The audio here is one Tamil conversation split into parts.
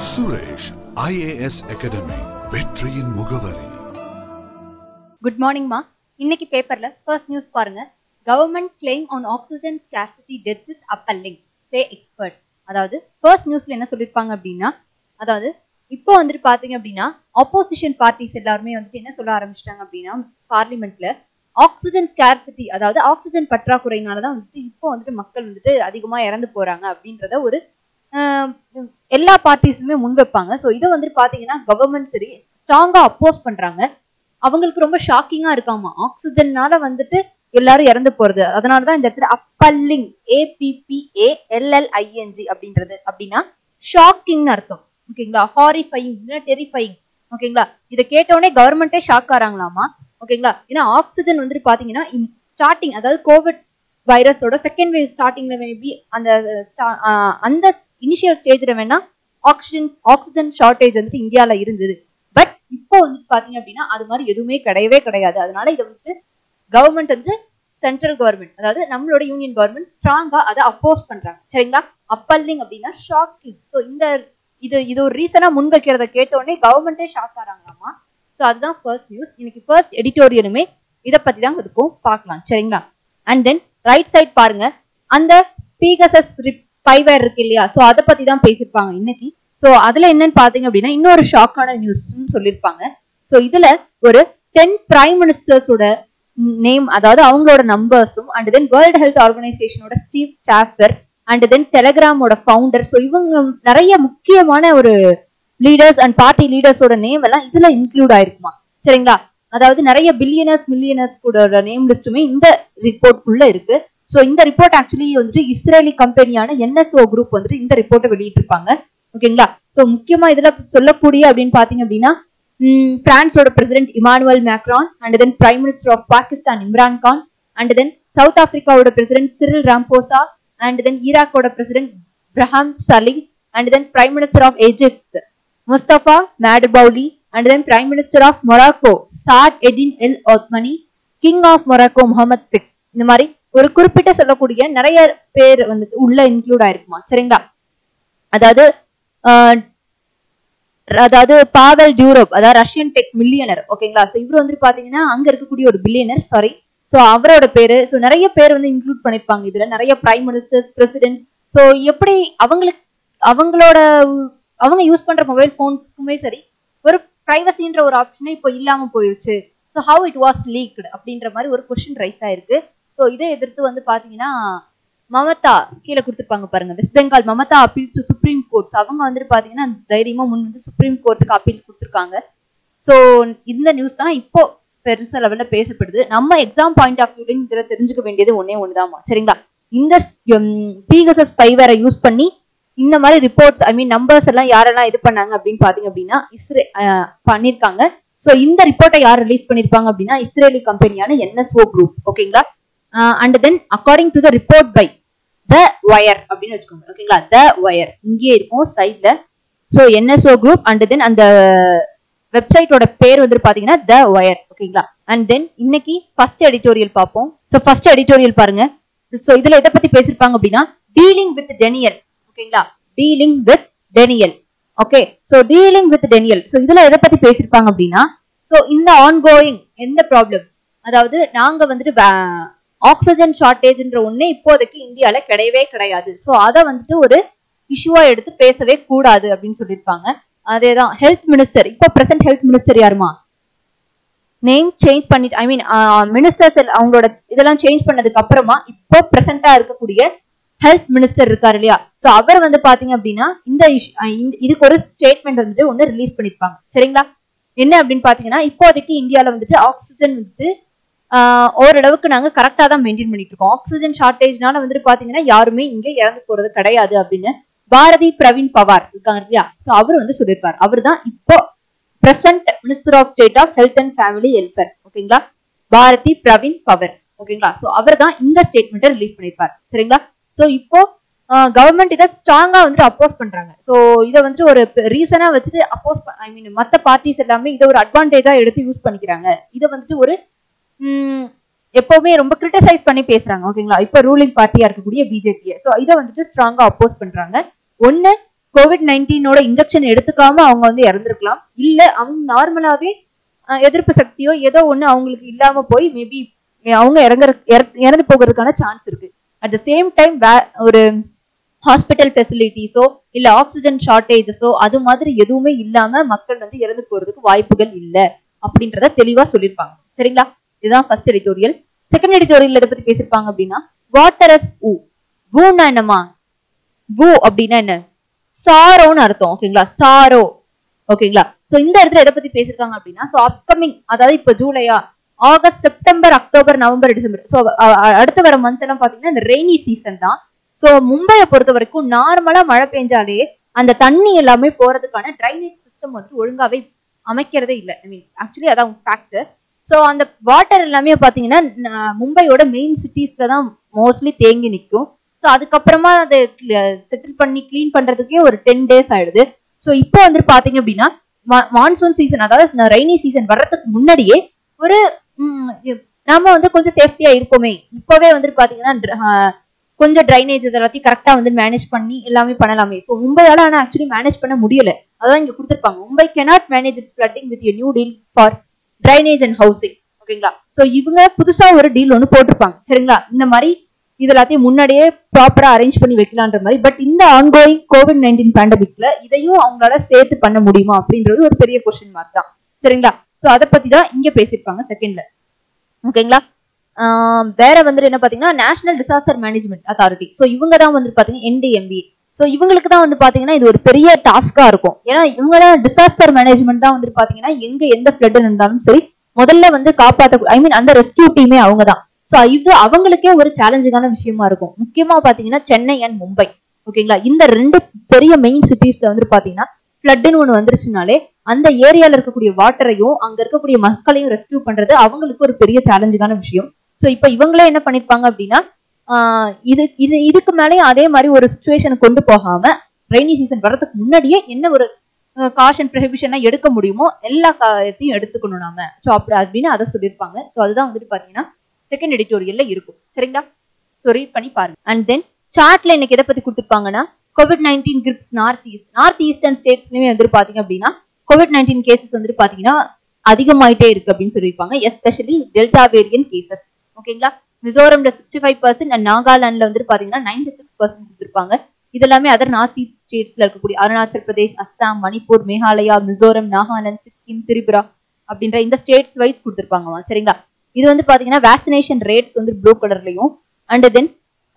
சுரேஷ் ஐஏஎஸ் அகாடமி வெற்றியின் முகவரி குட் மார்னிங்மா இன்னைக்கு பேப்பர்ல ஃபர்ஸ்ட் நியூஸ் பாருங்க government claim on oxygen scarcity deaths is appalling say expert அதாவது ஃபர்ஸ்ட் நியூஸ்ல என்ன சொல்லிருப்பாங்க அப்படின்னா அதாவது இப்போ வந்துட்டு பாத்தீங்க அப்படின்னா ஆப்போசிஷன் பார்ட்டிஸ் எல்லாருமே வந்துட்டு என்ன சொல்ல ஆரம்பிச்சிட்டாங்க அப்படின்னா பார்லிமெண்ட்ல ஆக்சிஜன் ஸ்கார்சிட்டி அதாவது ஆக்சிஜன் பற்றாக்குறையினால தான் வந்துட்டு இப்போ வந்துட்டு மக்கள் வந்துட்டு அதிகமா இறந்து போறாங்க அப்படின்றத ஒரு ஆஹ், எல்லா பார்ட்டிஸுமே முன் வைப்பாங்க ஸோ இதை வந்துட்டு பாத்தீங்கன்னா கவர்மெண்ட் சரி ஸ்ட்ராங்கா அப்போஸ் பண்றாங்க அவங்களுக்கு ரொம்ப ஷாக்கிங்கா இருக்காமா ஆக்சிஜன்னால வந்துட்டு எல்லாரும் இறந்து போறது அதனாலதான் இந்த இடத்துல அப்பல்லிங் ஏபிபிஏ எல்எல்ஐஎன்ஜி அப்படின்றது அப்படின்னா ஷாக்கிங்னு அர்த்தம் ஓகேங்களா ஹாரிஃபைங் டெரிஃபைங் ஓகேங்களா இதை கேட்டோடனே கவர்மெண்டே ஷாக் ஆறாங்களாமா ஓகேங்களா ஏன்னா ஆக்சிஜன் வந்துட்டு பாத்தீங்கன்னா ஸ்டார்டிங் அதாவது கோவிட் வைரஸோட செகண்ட் வேவ் ஸ்டார்டிங்ல மேபி அந்த sta- ஆஹ் அந்த இனிஷியல் ஸ்டேஜ்ல வேணா ஆக்சிஜன் ஆக்சிஜன் ஷார்டேஜ் வந்துட்டு இந்தியால இருந்தது பட் இப்போ வந்துட்டு பாத்தீங்க அப்படின்னா அது மாதிரி எதுவுமே கிடையவே கிடையாது அதனால இதை வந்துட்டு கவர்மெண்ட் வந்து சென்ட்ரல் கவர்மெண்ட் அதாவது நம்மளோட யூனியன் கவர்மெண்ட் ஸ்ட்ராங்கா அதை அப்போஸ் பண்றாங்க சரிங்களா அப்பல்லிங் அப்படின்னா ஷாக்கிங் ஸோ இந்த இது இது ஒரு ரீசனா முன் வைக்கிறத கேட்டோடனே கவர்மெண்டே ஷாக் ஆறாங்களாமா ஸோ அதுதான் ஃபர்ஸ்ட் நியூஸ் இன்னைக்கு ஃபர்ஸ்ட் எடிட்டோரியலுமே இதை பத்தி தான் இருக்கும் பார்க்கலாம் சரிங்களா அண்ட் தென் ரைட் சைட் பாருங்க அந்த பீகசஸ் ஸ்பைவேர் இருக்கு இல்லையா ஸோ அதை பத்தி தான் பேசியிருப்பாங்க இன்னைக்கு ஸோ அதுல என்னன்னு பாத்தீங்க அப்படின்னா இன்னொரு ஷாக்கான நியூஸ் சொல்லியிருப்பாங்க ஸோ இதுல ஒரு டென் பிரைம் மினிஸ்டர்ஸோட நேம் அதாவது அவங்களோட நம்பர்ஸும் அண்ட் தென் வேர்ல்டு ஹெல்த் ஆர்கனைசேஷனோட ஸ்டீவ் சாஃபர் அண்ட் தென் டெலகிராமோட ஃபவுண்டர் ஸோ இவங்க நிறைய முக்கியமான ஒரு லீடர்ஸ் அண்ட் பார்ட்டி லீடர்ஸோட நேம் எல்லாம் இதுல இன்க்ளூட் ஆயிருக்குமா சரிங்களா அதாவது நிறைய பில்லியனர்ஸ் மில்லியனர்ஸ் கூட நேம் லிஸ்ட்டுமே இந்த ரிப்போர்ட் குள்ள இருக்கு ஸோ இந்த ரிப்போர்ட் ஆக்சுவலி வந்துட்டு இஸ்ரேலி கம்பெனியான என்எஸ்ஓ குரூப் வந்துட்டு இந்த ரிப்போர்ட்டை வெளியிட்டிருப்பாங்க ஓகேங்களா ஸோ முக்கியமா இதுல சொல்லக்கூடிய அப்படின்னு பாத்தீங்க அப்படின்னா ம், பிரான்ஸோட president Emmanuel Macron and then prime minister of Pakistan Imran Khan and then south ஆப்பிரிக்காவோட president Cyril Ramaphosa and then ஈராக்கோட president Barham Salih and then prime minister of Egypt Mustafa Madbouly and then prime minister of Morocco Saad Eddine El Othmani king of Morocco Mohammed திக் இந்த மாதிரி ஒரு குறிப்பிட்ட சொல்லக்கூடிய நிறைய பேர் வந்து உள்ள இன்க்ளூட் ஆயிருக்குமா சரிங்களா அதாவது ஆஹ், அதாவது பாவல் டியூரோப் அதாவது ரஷ்யன் டெக் மில்லியனர் ஓகேங்களா ஸோ இவர் வந்துட்டு பாத்தீங்கன்னா அங்க இருக்கக்கூடிய ஒரு பில்லியனர் சாரி ஸோ அவரோட பேரு ஸோ நிறைய பேர் வந்து இன்க்ளூட் பண்ணிருப்பாங்க இதுல நிறைய பிரைம் மினிஸ்டர்ஸ் பிரசிடென்ட்ஸ் ஸோ எப்படி அவங்களுக்கு அவங்களோட அவங்க யூஸ் பண்ற மொபைல் போன்ஸ்க்குமே சரி ஒரு பிரைவசின்ற ஒரு ஆப்ஷனே இப்போ இல்லாம போயிருச்சு so how it was leaked அப்படின்ற மாதிரி ஒரு கொஸ்டின் ரைஸ் ஆயிருக்கு ஸோ இதை எதிர்த்து வந்து பாத்தீங்கன்னா மமதா கீழே கொடுத்துருப்பாங்க பாருங்க West Bengal Mamata appeal to supreme court அவங்க வந்துட்டு பாத்தீங்கன்னா தைரியமா முன் வந்து சுப்ரீம் கோர்ட்டுக்கு அப்பீல் கொடுத்துருக்காங்க ஸோ இந்த நியூஸ் தான் இப்போ பெருச லெவல்ல பேசப்படுது நம்ம எக்ஸாம் பாயிண்ட் ஆஃப் வியூலையும் இதுல தெரிஞ்சுக்க வேண்டியது ஒன்னே ஒண்ணுதாம்மா சரிங்களா இந்த பீகசஸ் பைவரை யூஸ் பண்ணி இந்த மாதிரி ரிப்போர்ட்ஸ் ஐ மீன் நம்பர்ஸ் எல்லாம் யாரெல்லாம் இது பண்ணாங்க அப்படின்னு பாத்தீங்க அப்படின்னா இஸ்ரே அஹ், பண்ணிருக்காங்க ஸோ இந்த ரிப்போர்ட்டை யார் ரிலீஸ் பண்ணிருப்பாங்க அப்படின்னா இஸ்ரேலி கம்பெனியான என்எஸ்ஓ குரூப் ஓகேங்களா and then according to the report by the Wire அப்படின்னு வச்சுக்கோங்க ஓகேங்களா த ஒயர் இங்கே இருக்கும் சைட்ல so NSO group and then அந்த வெப்சைட்டோட பேர் வந்து பாத்தீங்கன்னா த ஒயர் ஓகேங்களா அண்ட் தென் இன்னைக்கு ஃபர்ஸ்ட் எடிட்டோரியல் பார்ப்போம் ஸோ ஃபர்ஸ்ட் எடிட்டோரியல் பாருங்க ஸோ இதுல எதை பத்தி பேசிருப்பாங்க அப்படின்னா டீலிங் வித் டெனியல் ஓகேங்களா dealing with denial okay so dealing with denial so இதுல எதை பத்தி பேசிருப்பாங்க அப்படின்னா ஸோ இந்த ஆன்கோயிங் எந்த ப்ராப்ளம் அதாவது நாங்க வந்துட்டு ஆக்சிஜன் ஷார்டேஜ்ன்ற ஒண்ணே இப்போதைக்கு இந்தியால கிடையவே கிடையாது ஸோ அதை வந்துட்டு ஒரு இஷ்யூவா எடுத்து பேசவே கூடாது அப்படின்னு சொல்லியிருப்பாங்க அதேதான் ஹெல்த் மினிஸ்டர் இப்போ பிரசன்ட் ஹெல்த் மினிஸ்டர் யாருமா நேம் சேஞ்ச் பண்ணிட்டு ஐ மீன் மினிஸ்டர்ஸ் அவங்களோட இதெல்லாம் சேஞ்ச் பண்ணதுக்கு அப்புறமா இப்போ பிரசண்டா இருக்கக்கூடிய ஹெல்த் மினிஸ்டர் இருக்காரு இல்லையா சோ அவர் வந்து பாத்தீங்க அப்படின்னா இந்த issue- அஹ் இந்த- இதுக்கு ஒரு ஸ்டேட்மெண்ட் வந்துட்டு ஒண்ணு ரிலீஸ் பண்ணிருப்பாங்க சரிங்களா என்ன அப்படின்னு பாத்தீங்கன்னா இப்போதைக்கு இந்தியால வந்துட்டு ஆக்சிஜன் வந்துட்டு ஆஹ் ஓரளவுக்கு நாங்க கரெக்டா தான் மெயின்டைன் பண்ணிட்டு இருக்கோம் ஆக்சிஜன் ஷார்டேஜ்னால வந்துட்டு பாத்தீங்கன்னா யாருமே இங்க இறந்து போறது கிடையாது அப்படின்னு பாரதி பிரவீன் பவார் இருக்காங்க இல்லையா சோ அவர் வந்து சொல்லியிருப்பார் அவர் தான் இப்போ present minister of state of health and family welfare ஓகேங்களா பாரதி பிரவீன் பவர் ஓகேங்களா சோ அவர் தான் இந்த ஸ்டேட்மெண்ட்டை ரிலீஸ் பண்ணிருப்பார் சரிங்களா சோ இப்போ கவர்மெண்ட் இதை ஸ்ட்ராங்கா வந்துட்டு அப்போஸ் பண்றாங்க சோ இதை வந்துட்டு ஒரு ரீசனா வச்சுட்டு அப்போஸ் ஐ மீன் மத்த பார்ட்டிஸ் எல்லாமே இதை ஒரு அட்வான்டேஜா எடுத்து யூஸ் பண்ணிக்கிறாங்க இதை வந்துட்டு ஒரு ம், எப்பவுமே ரொம்ப கிரிட்டிசைஸ் பண்ணி பேசுறாங்க ஓகேங்களா இப்ப ரூலிங் பார்ட்டியா இருக்கக்கூடிய பிஜேபியை சோ இதை வந்துட்டு ஸ்ட்ராங்கா அப்போஸ் பண்றாங்க ஒண்ணு கோவிட் நைன்டீனோட இன்ஜெக்ஷன் எடுத்துக்காம அவங்க வந்து இறந்துருக்கலாம் இல்ல அவங்க நார்மலாவே அஹ், எதிர்ப்பு சக்தியோ ஏதோ ஒண்ணு அவங்களுக்கு இல்லாம போய் மேபி அவங்க இறங்குற இறந்து- இறந்து போகிறதுக்கான சான்ஸ் இருக்கு அட் த சேம் டைம் ஒரு ஹாஸ்பிட்டல் ஃபெசிலிட்டிஸோ இல்ல ஆக்சிஜன் ஷார்டேஜஸோ அது மாதிரி எதுவுமே இல்லாம மக்கள் வந்து இறந்து போறதுக்கு வாய்ப்புகள் இல்ல அப்படின்றத தெளிவா சொல்லியிருப்பாங்க சரிங்களா இதுதான் ஃபர்ஸ்ட் எடிட்டோரியல் செகண்ட் எடிட்டோரியல் எதை பத்தி பேசியிருப்பாங்க அப்படின்னா வாட்டரஸ் ஊ ஊன்னா என்னமா ஊ அப்படின்னா என்ன சாரோன்னு அர்த்தம் ஓகேங்களா சாரோ ஓகேங்களா சோ இந்த இடத்துல எதை பத்தி பேசிருக்காங்க அப்படின்னா சோ அப்கமிங் அதாவது இப்ப ஜூலையா August September October November December so அடுத்து வர மந்த் எல்லாம் பாத்தீங்கன்னா இந்த ரெய்னி சீசன் தான் சோ மும்பையை பொறுத்த வரைக்கும் நார்மலா மழை பெஞ்சாலே அந்த தண்ணி எல்லாமே போறதுக்கான ட்ரைனேஜ் சிஸ்டம் வந்து ஒழுங்காவே அமைக்கிறதே இல்லை ஐ மீன் ஆக்சுவலி அதான் ஃபேக்ட் ஸோ அந்த வாட்டர் எல்லாமே பாத்தீங்கன்னா ந- மும்பையோட மெயின் சிட்டிஸ்ல தான் மோஸ்ட்லி தேங்கி நிற்கும் ஸோ அதுக்கப்புறமா அதை செட்டில் பண்ணி க்ளீன் பண்றதுக்கே ஒரு டென் டேஸ் ஆயிடுது ஸோ இப்போ வந்துட்டு பாத்தீங்க அப்படின்னா மான்சூன் சீசன் அதாவது ரெய்னி சீசன் வர்றதுக்கு முன்னாடியே ஒரு ம், இ- நாம வந்து கொஞ்சம் சேஃப்டியா இருப்போமே இப்பவே வந்துட்டு பாத்தீங்கன்னா dr- ஆஹ், கொஞ்சம் ட்ரைனேஜ் எல்லாத்தையும் கரெக்டா வந்து மேனேஜ் பண்ணி எல்லாமே பண்ணலாமே ஸோ மும்பையால ஆனா ஆக்சுவலி மேனேஜ் பண்ண முடியல அதான் இங்க கொடுத்துருப்பாங்க Mumbai cannot manage it's flooding with a new deal for drainage and housing ஓகேங்களா ஸோ இவங்க புதுசா ஒரு டீல் ஒன்று போட்டிருப்பாங்க சரிங்களா இந்த மாதிரி இது எல்லாத்தையும் முன்னாடியே ப்ராப்பரா அரேஞ்ச் பண்ணி வைக்கலான்ற மாதிரி பட் இந்த ஆன்கோயிங் கோவிட் நைன்டீன் பேண்டமிக்ல இதையும் அவங்களால சேர்த்து பண்ண முடியுமா அப்படின்றது ஒரு பெரிய கொஸ்டின் மார்க் தான் சரிங்களா ஸோ அதை பத்தி தான் இங்க பேசியிருப்பாங்க செகண்ட்ல ஓகேங்களா ஆஹ் வேற வந்துட்டு என்ன பாத்தீங்கன்னா national disaster management authority so இவங்க தான் வந்து பாத்தீங்கன்னா என்டிஎம்பி ஸோ இவங்களுக்கு தான் வந்து பாத்தீங்கன்னா இது ஒரு பெரிய டாஸ்கா இருக்கும் ஏன்னா இவங்க தான் டிசாஸ்டர் மேனேஜ்மெண்ட் தான் வந்து பாத்தீங்கன்னா எங்க எந்த ஃபிளட் இருந்தாலும் சரி முதல்ல வந்து காப்பாத்த ஐ மீன் அந்த ரெஸ்கியூ டீமே அவங்க தான் ஸோ இது அவங்களுக்கே ஒரு சேலஞ்சிங்கான விஷயமா இருக்கும் முக்கியமா பாத்தீங்கன்னா சென்னை அண்ட் மும்பை ஓகேங்களா இந்த ரெண்டு பெரிய மெயின் சிட்டிஸ்ல வந்து பாத்தீங்கன்னா ஃப்ளட்னு ஒன்று வந்துருச்சுனாலே அந்த ஏரியால இருக்கக்கூடிய வாட்டரையும் அங்க இருக்கக்கூடிய மக்களையும் ரெஸ்கியூ பண்றது அவங்களுக்கு ஒரு பெரிய சேலஞ்சிங்கான விஷயம் ஸோ இப்போ இவங்களே என்ன பண்ணிருப்பாங்க அப்படின்னா ஆஹ் இது இது இதுக்கு மேலேயும் அதே மாதிரி ஒரு சுச்சுவேஷனை கொண்டு போகாம ரெய்னி சீசன் வர்றதுக்கு முன்னாடியே என்ன ஒரு காஷன் ப்ரொஹிபிஷனா எடுக்க முடியுமோ எல்லா காயத்தையும் எடுத்துக்கணும் நாம ஸோ அப்படி அப்படின்னு அதை சொல்லியிருப்பாங்க ஸோ அதுதான் வந்துட்டு பாத்தீங்கன்னா செகண்ட் எடிட்டோரியல்ல இருக்கும் சரிங்களா ஸோ ரீட் பண்ணி பாருங்க அண்ட் தென் சார்ட்ல இன்னைக்கு எதை பத்தி கொடுத்துருப்பாங்கன்னா Covid nineteen grips north east north eastern ஸ்டேட்ஸ்லயுமே வந்துட்டு பாத்தீங்க அப்படின்னா கோவிட் நைன்டீன் கேசஸ் வந்துட்டு பாத்தீங்கன்னா அதிகமாயிட்டே இருக்கு அப்படின்னு சொல்லியிருப்பாங்க எஸ்பெஷலி டெல்டா வேரியன் கேசஸ் ஓகேங்களா மிசோரம்ல சிக்ஸ்டி ஃபைவ் பர்சன்ட் அண்ட் நாகாலாந்துல வந்துட்டு பாத்தீங்கன்னா நைன்டி சிக்ஸ் பர்சன்ட் கொடுத்துருப்பாங்க இது எல்லாமே அதர் நார்த் ஈஸ்ட் ஸ்டேட்ஸ்ல இருக்கக்கூடிய அருணாச்சல் பிரதேஷ் அஸ்ஸாம் மணிப்பூர் மேகாலயா மிசோரம் நாகாலாந்து சிக்கிம் திரிபுரா அப்படின்ற இந்த ஸ்டேட்ஸ் வைஸ் கொடுத்துருப்பாங்க சரிங்களா இது வந்து பாத்தீங்கன்னா வேக்சினேஷன் ரேட்ஸ் வந்து ப்ளூ கலர்லயும் அண்ட் தென்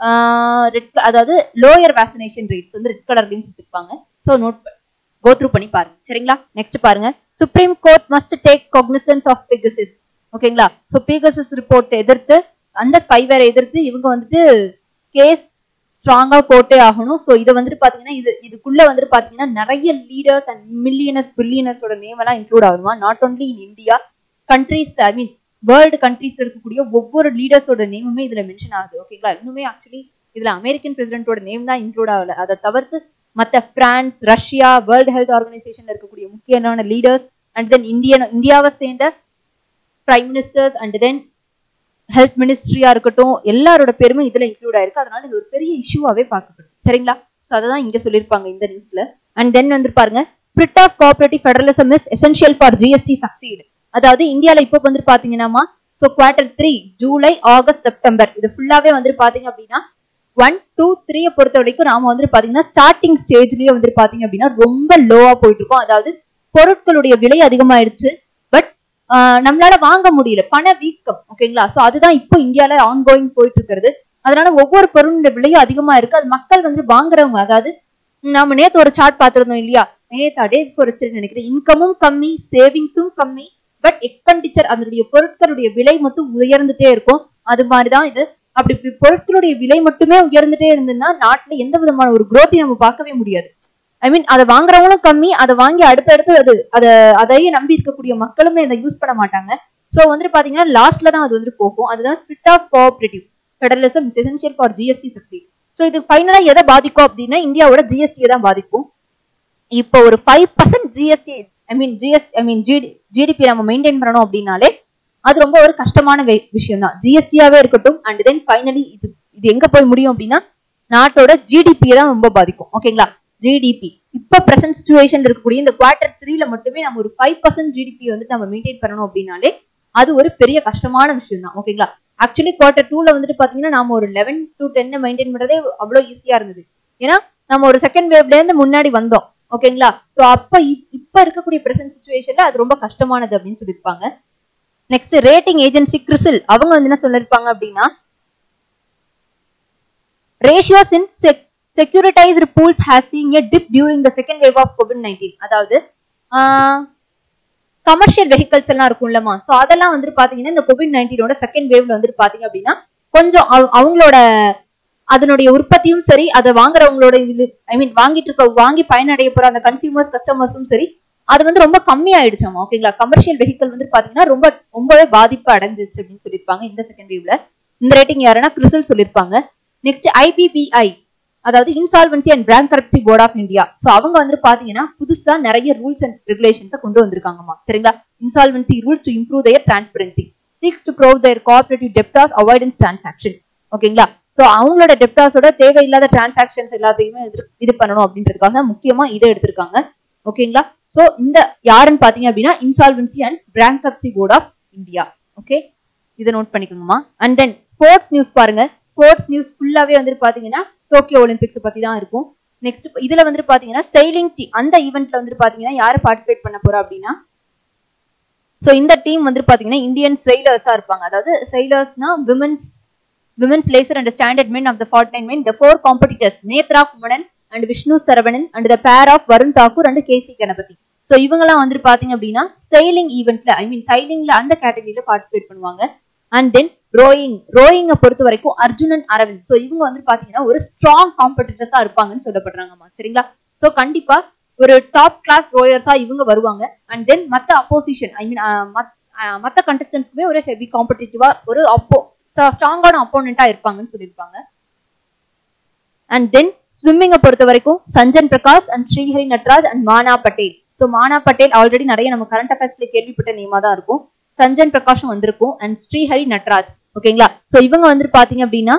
ரெட் அதாவது லோயர் வேக்சினேஷன் ரேட்ஸ் வந்து ரெட் கலர்லயும் கொடுத்துருப்பாங்க ஸோ நோட் கோ த்ரூ பண்ணி பாருங்க சரிங்களா நெக்ஸ்ட் பாருங்க supreme court must take cognisance of Pegasus ஓகேங்களா ஸோ பெகசிஸ் ரிப்போர்ட் எதிர்த்து அந்த ஸ்பைவேரை எதிர்த்து இவங்க வந்துட்டு கேஸ் ஸ்ட்ராங்கா போட்டே ஆகணும் ஸோ இதை வந்துட்டு பாத்தீங்கன்னா இது இதுக்குள்ள வந்துட்டு பாத்தீங்கன்னா நிறைய லீடர்ஸ் அண்ட் மில்லியனர்ஸ் பில்லியனர்ஸோட நேம் எல்லாம் இன்க்ளூட் ஆகுமா not only in India countries I mean world கண்ட்ரீஸ்ல இருக்கக்கூடிய ஒவ்வொரு லீடர்ஸோட நேமுமே இதுல மென்ஷன் ஆகுது ஓகேங்களா இன்னுமே ஆக்சுவலி இதுல அமெரிக்கன் பிரசிடென்ட்டோட நேம் தான் இன்க்ளூட் ஆகல அதை தவிர்த்து மத்த பிரான்ஸ் ரஷ்யா வேர்ல்டு ஹெல்த் ஆர்கனைசேஷன்ல இருக்கக்கூடிய முக்கியமான லீடர்ஸ் அண்ட் தென் இந்தியன் இந்தியாவை சேர்ந்த prime ministers and then health மினிஸ்ட்ரியா இருக்கட்டும் எல்லாரோட பேருமே இதுல இன்க்ளூட் ஆயிருக்கு அதனால இது ஒரு பெரிய இஷ்யூவாவே பார்க்கப்படுது சரிங்களா ஸோ அதை தான் இங்க சொல்லியிருப்பாங்க இந்த நியூஸ்ல அண்ட் தென் வந்து பாருங்க spirit of cooperative federalism is essential for GST succeed அதாவது இந்தியால இப்போ வந்து பாத்தீங்கன்னா so quarter three July August September இது ஃபுல்லாவே வந்து பாத்தீங்க அப்படின்னா ஒன் டூ த்ரீயை பொறுத்த வரைக்கும் நாம வந்து பாத்தீங்கன்னா ஸ்டார்டிங் ஸ்டேஜ்லயே வந்து பாத்தீங்க அப்படின்னா ரொம்ப லோவா போயிட்டு இருக்கோம் அதாவது பொருட்களுடைய விலை அதிகமாயிடுச்சு பட் நம்மளால வாங்க முடியல பண வீக்கம் ஓகேங்களா சோ அதுதான் இப்போ இந்தியால ஆன்கோயிங் போயிட்டு இருக்கிறது அதனால ஒவ்வொரு பொருளுடைய விலையும் அதிகமா இருக்கு அது மக்கள் வந்து வாங்குறவங்க அதாவது நாம நேத்து ஒரு சார்ட் பார்த்திருந்தோம் இல்லையா நேத்து அடே ஒரு நினைக்கிறேன் இன்கமும் கம்மி சேவிங்ஸும் கம்மி பட் எக்ஸ்பெண்டிச்சர் அதனுடைய பொருட்களுடைய விலை மட்டும் உயர்ந்துட்டே இருக்கும் அது மாதிரிதான் இது அப்படி இப்படி பொருட்களுடைய விலை மட்டுமே உயர்ந்துட்டே இருந்ததுன்னா நாட்டுல எந்த விதமான ஒரு growth நம்ம பார்க்கவே முடியாது ஐ மீன் அதை வாங்குறவங்களும் கம்மி அதை வாங்கி அடுத்தடுத்து அது அதை அதையே நம்பி இருக்கக்கூடிய மக்களுமே அதை யூஸ் பண்ண மாட்டாங்க சோ வந்துட்டு பாத்தீங்கன்னா லாஸ்ட்ல தான் அது வந்து போகும் அதுதான் spirit of cooperative federalism is essential for GST சக்தி ஸோ இது ஃபைனலா எதை பாதிக்கும் அப்படின்னா இந்தியாவோட ஜிஎஸ்டியை தான் பாதிக்கும் இப்போ ஒரு five percent GST I mean GS I mean GD GDP நம்ம மெயின்டைன் பண்ணணும் அப்படின்னாலே அது ரொம்ப ஒரு கஷ்டமான வே- விஷயம் தான் ஜிஎஸ்டியாவே இருக்கட்டும் அண்ட் தென் ஃபைனலி இது இது எங்க போய் முடியும் அப்படின்னா நாட்டோட ஜிடிபியை தான் ரொம்ப பாதிக்கும் ஓகேங்களா ஜிடிபி இப்ப பிரசன்ட் சுச்சுவேஷன் இருக்கக்கூடிய இந்த குவார்டர் த்ரீல மட்டுமே நம்ம ஒரு ஃபைவ் பர்சன்ட் ஜிடிபி வந்துட்டு நம்ம மெயின்டைன் பண்ணணும் அப்படின்னாலே அது ஒரு பெரிய கஷ்டமான விஷயம் தான் ஓகேங்களா ஆக்சுவலி குவார்டர் டூல வந்துட்டு பாத்தீங்கன்னா நாம ஒரு லெவன் டு டென் மெயின்டைன் பண்றதே அவ்வளவு ஈஸியா இருந்தது ஏன்னா நம்ம ஒரு செகண்ட் வேவ்ல இருந்து முன்னாடி வந்தோம் ஓகேங்களா சோ அப்ப இப்- இப்ப இருக்கக்கூடிய பிரசன்ட் சுச்சுவேஷன்ல அது ரொம்ப கஷ்டமானது அப்படின்னு சொல்லியிருப்பாங்க நெக்ஸ்ட் ரேட்டிங் ஏஜென்சி கிறிசில் அவங்க வந்து என்ன சொல்லிருப்பாங்க அப்படின்னா ratios in securitised pools has seen a dip during the second wave of Covid nineteen அதாவது கமர்ஷியல் வெஹிக்கல்ஸ் எல்லாம் இருக்கும்லமா சோ அதெல்லாம் வந்துட்டு பாத்தீங்கன்னா இந்த கோவிட் நைன்டீனோட செகண்ட் வேவ்ல வந்துட்டு பாத்தீங்க அப்படின்னா கொஞ்சம் அவ- அவங்களோட அதனுடைய உற்பத்தியும் சரி அதை வாங்குறவங்களோட ஐ மீன் வாங்கிட்டு இருக்க வாங்கி பயனடைய போற அந்த கன்சியூமர்ஸ் கஸ்டமர்ஸும் சரி அது வந்து ரொம்ப கம்மியாயிடுச்சாமா ஓகேங்களா கமர்ஷியல் வெஹிக்கல் வந்து பாத்தீங்கன்னா ரொம்ப ரொம்பவே பாதிப்பு அடைஞ்சிச்சு அப்படின்னு சொல்லியிருப்பாங்க இந்த செகண்ட் வேவ்ல இந்த ரேட்டிங் யாருன்னா கிறிசல் சொல்லியிருப்பாங்க நெக்ஸ்ட் ஐபிபிஐ அதாவது insolvency and bank board of India so அவங்க வந்து பாத்தீங்கன்னா புதுசா நிறைய ரூல்ஸ் அண்ட் ரெகுலேஷன்ஸ் கொண்டு வந்திருக்காங்கம்மா சரிங்களா insolvency rules to improve their transparency seeks to probe their cooperative debtors avoidance transactions ஓகேங்களா சோ அவங்களோட டெப்டாஸோட தேவையில்லாத டிரான்சாக்ஷன்ஸ் எல்லாத்தையுமே இது- இது பண்ணணும் அப்படின்றதுக்காக தான் முக்கியமா இதை எடுத்திருக்காங்க ஓகேங்களா சோ இந்த யாருன்னு பாத்தீங்க அப்படின்னா insolvency and bank board of India okay இதை நோட் பண்ணிக்கோங்கம்மா அண்ட் தென் ஸ்போர்ட்ஸ் நியூஸ் பாருங்க ஸ்போர்ட்ஸ் நியூஸ் ஃபுல்லாவே வந்துட்டு பாத்தீங்கன்னா டோக்கியோ ஒலிம்பிக்ஸ் பத்தி தான் இருக்கும் நெக்ஸ்ட் இதுல வந்துட்டு பாத்தீங்கன்னா ஸ்டைலிங் டீ அந்த ஈவெண்ட்ல வந்துட்டு பாத்தீங்கன்னா யாரு பார்ட்டிசிபேட் பண்ண போறா அப்படின்னா சோ இந்த டீம் வந்து பாத்தீங்கன்னா இந்தியன் sailors-ஆ இருப்பாங்க அதாவது sailors-னா women's women's laser and standard men of the 49 men the four competitors Nethra Kumanan and Vishnu Saravanan and the pair of Varun Thakur and KC Ganapathy so இவங்கெல்லாம் வந்துட்டு பாத்தீங்க அப்படின்னா சைலிங் ஈவெண்ட்ல ஐ மீன் சைலிங்ல அந்த கேட்டகரியில பார்ட்டிசிபேட் பண்ணுவாங்க அண்ட் தென் ரோயிங் ரோயிங்கை பொறுத்த வரைக்கும் அர்ஜுனன் அரவிந்த் சோ இவங்க வந்து பாத்தீங்கன்னா ஒரு ஸ்ட்ராங் காம்படிட்டர்ஸா இருப்பாங்கன்னு சொல்லப்படுறாங்கம்மா சரிங்களா சோ கண்டிப்பா ஒரு டாப் கிளாஸ் ரோயர்ஸா இவங்க வருவாங்க அண்ட் தென் மத்த அப்போசிஷன் ஐ மீன் மத்த கண்டஸ்டன்ஸ்க்குமே ஒரு ஹெவி காம்படிட்டிவா ஒரு அப்போ ஸ்ட்ராங்கான அப்போனண்டா இருப்பாங்கன்னு சொல்லியிருப்பாங்க அண்ட் தென் ஸ்விம்மிங்கை பொறுத்த வரைக்கும் Sajan Prakash and Srihari Nataraj and Maana Patel so மானா பட்டேல் ஆல்ரெடி நிறைய நம்ம கரண்ட் அஃபேர்ஸ்ல கேள்விப்பட்ட நேமா தான் இருக்கும் சஞ்சன் பிரகாஷும் வந்திருக்கும் அண்ட் ஸ்ரீஹரி நட்ராஜ் ஓகேங்களா ஸோ இவங்க வந்துட்டு பாத்தீங்க அப்படின்னா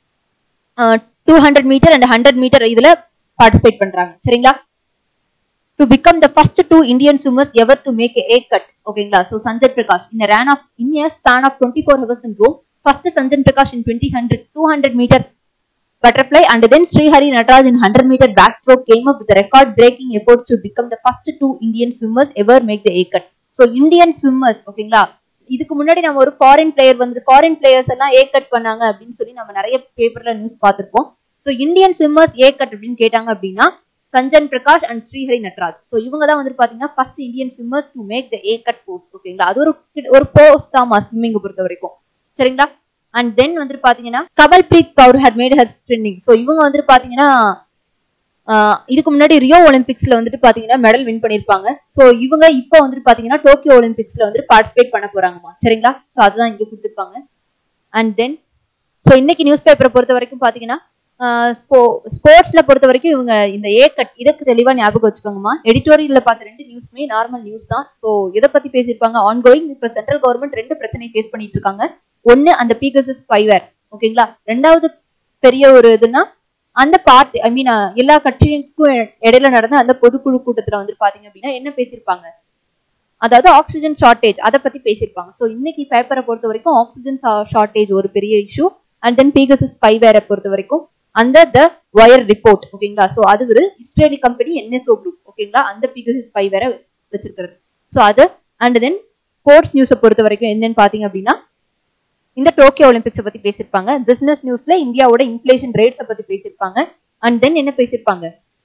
two hundred metre and hundred metre இதுல பார்ட்டிசிபேட் பண்றாங்க சரிங்களா to become the first two Indian swimmers ever to make A cut ஓகேங்களா ஸோ சஞ்சன் பிரகாஷ் இந்த run of in year span of twenty four hours in Rome first Sajan Prakash in twenty hundred two hundred metre butterfly and then Srihari Nataraj in 100 meter backstroke came up with a record breaking efforts to become the first two Indian swimmers ever make the A cut. So Indian swimmers ஓகேங்களா இதுக்கு முன்னாடி நம்ம ஒரு ஃபாரின் பிளேயர் வந்து ஃபாரின் பிளேயர்ஸ் எல்லாம் ஏ கட் பண்ணாங்க அப்படின்னு சொல்லி நம்ம நிறைய பேப்பர்ல நியூஸ் பார்த்திருப்போம் so Indian swimmers A cut அப்படின்னு கேட்டாங்க அப்படின்னா சஞ்சன் பிரகாஷ் அண்ட் ஸ்ரீஹரி நட்ராஜ் ஸோ இவங்க தான் வந்து பாத்தீங்கன்னா first Indian swimmers to make the A cut post ஓகேங்களா அது ஒரு ஒரு போஸ்ட் தாமா ஸ்விம்மிங் பொறுத்த வரைக்கும் சரிங்களா அண்ட் தென் வந்துட்டு பாத்தீங்கன்னா Kamalpreet Kaur had made her trending so இவங்க வந்துட்டு பாத்தீங்கன்னா ஆஹ் இதுக்கு முன்னாடி ரியோ ஒலிம்பிக்ஸ்ல வந்துட்டு பாத்தீங்கன்னா மெடல் வின் பண்ணிருப்பாங்க சோ இவங்க இப்போ வந்துட்டு பாத்தீங்கன்னா டோக்கியோ ஒலிம்பிக்ஸ்ல வந்துட்டு பார்ட்டிசிபேட் பண்ண போறாங்கம்மா சரிங்களா சோ அதுதான் இங்க கொடுத்துருப்பாங்க அண்ட் தென் சோ இன்னைக்கு நியூஸ் பேப்பரை பொறுத்த வரைக்கும் பாத்தீங்கன்னா ஸ்போர்ட்ஸ்ல பொறுத்த வரைக்கும் இவங்க இந்த ஏ கட் இதுக்கு தெளிவா ஞாபகம் வச்சுக்கோங்கம்மா எடிட்டோரியல்ல பார்த்த ரெண்டு நியூஸ்மே நார்மல் நியூஸ் தான் சோ எதை பத்தி பேசியிருப்பாங்க ஆன் கோயிங் இப்ப சென்ட்ரல் கவர்மெண்ட் ரெண்டு பிரச்சனை ஃபேஸ் பண்ணிட்டு இருக்காங்க ஒன்னு அந்த பீகசஸ் ஃபைவர் ஓகேங்களா ரெண்டாவது பெரிய ஒரு இதுன்னா அந்த பார்ட்டி ஐ மீன் எல்லா கட்சிக்கும் இடையில நடந்த அந்த பொதுக்குழு கூட்டத்துல வந்து பாத்தீங்க அப்படின்னா என்ன பேசியிருப்பாங்க அதாவது ஆக்சிஜன் ஷார்ட்டேஜ் அதை பத்தி பேசியிருப்பாங்க ஸோ இன்னைக்கு பேப்பரை பொறுத்த வரைக்கும் ஆக்சிஜன் ஷார்ட்டேஜ் ஒரு பெரிய இஷ்யூ அண்ட் தென் பீகசஸ் ஃபைவேரை பொறுத்த வரைக்கும் அந்த த ஒயர் ரிப்போர்ட் ஓகேங்களா ஸோ அது ஒரு இஸ்ரேலி கம்பெனி என்எஸ்ஓ குரூப் ஓகேங்களா அந்த பீகசஸ் ஃபைவேரை வச்சிருக்கிறது ஸோ அது அண்ட் தென் ஸ்போர்ட்ஸ் நியூஸை பொறுத்த வரைக்கும் என்னன்னு பாத்தீங்க அப்படின்னா இந்த டோக்கியோ ஒலிம்பிக்ஸை பத்தி பேசியிருப்பாங்க பிசினஸ் நியூஸ்ல இந்தியாவோட இன்ஃபிளேஷன் ரேட்ஸை பத்தி பேசியிருப்பாங்க அண்ட் தென் என்ன பேசியிருப்பாங்க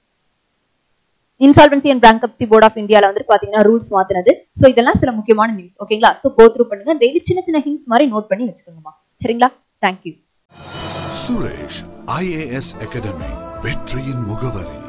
insolvency and bankruptcy board of இந்தியால வந்து பாத்தீங்கன்னா ரூல்ஸ் மாத்தினது சோ இதெல்லாம் சில முக்கியமான நியூஸ் ஓகேங்களா சோ கோ த்ரூ பண்ணுங்க டெய்லி சின்ன சின்ன ஹிண்ட்ஸ் மாதிரி நோட் பண்ணி வச்சுக்கோங்கம்மா சரிங்களா தேங்க்யூ சுரேஷ் ஐஏஎஸ் அகாடமி வெற்றியின் முகவரி